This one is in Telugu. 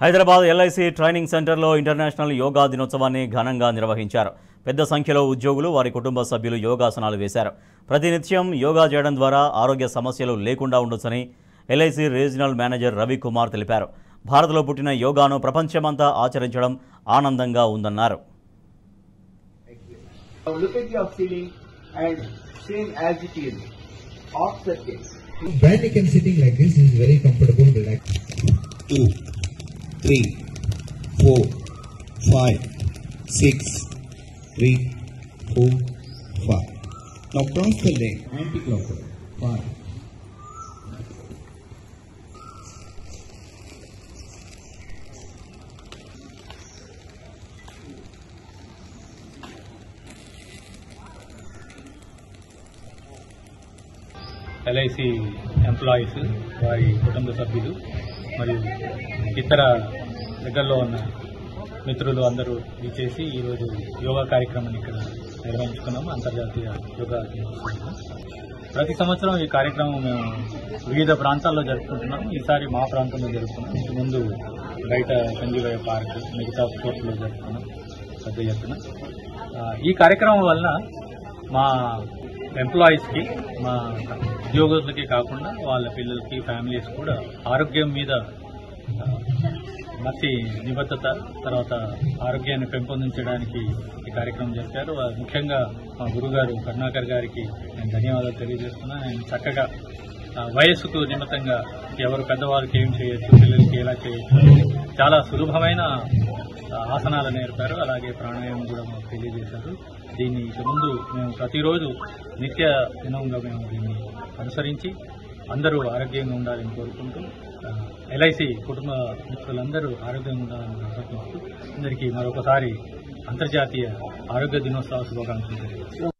హైదరాబాద్ ఎల్ఐసి ట్రైనింగ్ సెంటర్లో ఇంటర్నేషనల్ యోగా దినోత్సవాన్ని ఘనంగా నిర్వహించారు పెద్ద సంఖ్యలో ఉద్యోగులు వారి కుటుంబ సభ్యులు యోగాసనాలు వేశారు ప్రతినిత్యం యోగా చేయడం ద్వారా ఆరోగ్య సమస్యలు లేకుండా ఉండొచ్చని LIC regional manager Ravi Kumar తెలిపారు భారత్లో పుట్టిన యోగాను ప్రపంచమంతా ఆచరించడం ఆనందంగా ఉందన్నారు Now look at your ceiling and same as it is. Off circuit. When you can sitting like this is very comfortable, relaxed. two, three, four, five, six, three, four, five. Now cross the leg anti-clockwise. Five. LIC employees వారి కుటుంబ సభ్యులు మరియు ఇతర దగ్గరలో ఉన్న మిత్రులు అందరూ ఇచ్చేసి ఈరోజు యోగా కార్యక్రమాన్ని ఇక్కడ నిర్వహించుకున్నాము అంతర్జాతీయ యోగా దినోత్సవం ప్రతి సంవత్సరం ఈ కార్యక్రమం మేము వివిధ ప్రాంతాల్లో జరుపుకుంటున్నాం ఈసారి మా ప్రాంతంలో జరుపుకున్నాం ఇంటి ముందు బయట సంజీవయ్య పార్క్ మిగతా స్పోర్ట్స్లో జరుపుకున్నాం పెద్ద ఎత్తున ఆ, ఈ కార్యక్రమం వలన మా ఎంప్లాయీస్కి మా ఉద్యోగులకి కాకుండా వాళ్ళ పిల్లలకి ఫ్యామిలీస్ కూడా ఆరోగ్యం మీద ఆ, మంచి నిబద్ధత తర్వాత ఆరోగ్యాన్ని పెంపొందించడానికి ఈ కార్యక్రమం చేశారు ఆ, ముఖ్యంగా మా గురుగారు కరుణాకర్ గారికి నేను ధన్యవాదాలు తెలియజేస్తున్నాను ఆయన చక్కగా ఆ, వయస్సుకు నిమిత్తంగా ఎవరు పెద్దవాళ్ళకి ఏం చేయొచ్చు పిల్లలకి ఎలా చేయొచ్చు అనేది చాలా సులభమైన ఆ, ఆసనాలు నేర్పారు అలాగే ప్రాణాయామం కూడా మాకు తెలియజేశారు దీన్ని ఇక ముందు మేము ప్రతిరోజు నిత్య దినంగా మేము దీన్ని అనుసరించి అందరూ ఆరోగ్యంగా ఉండాలని కోరుకుంటూ ఎల్ఐసి కుటుంబ మిత్రులందరూ ఆరోగ్యంగా ఉండాలని ఆశిస్తూ అందరికీ మరొకసారి అంతర్జాతీయ ఆరోగ్య దినోత్సవ శుభాకాంక్షలు తెలియజేస్తున్నాను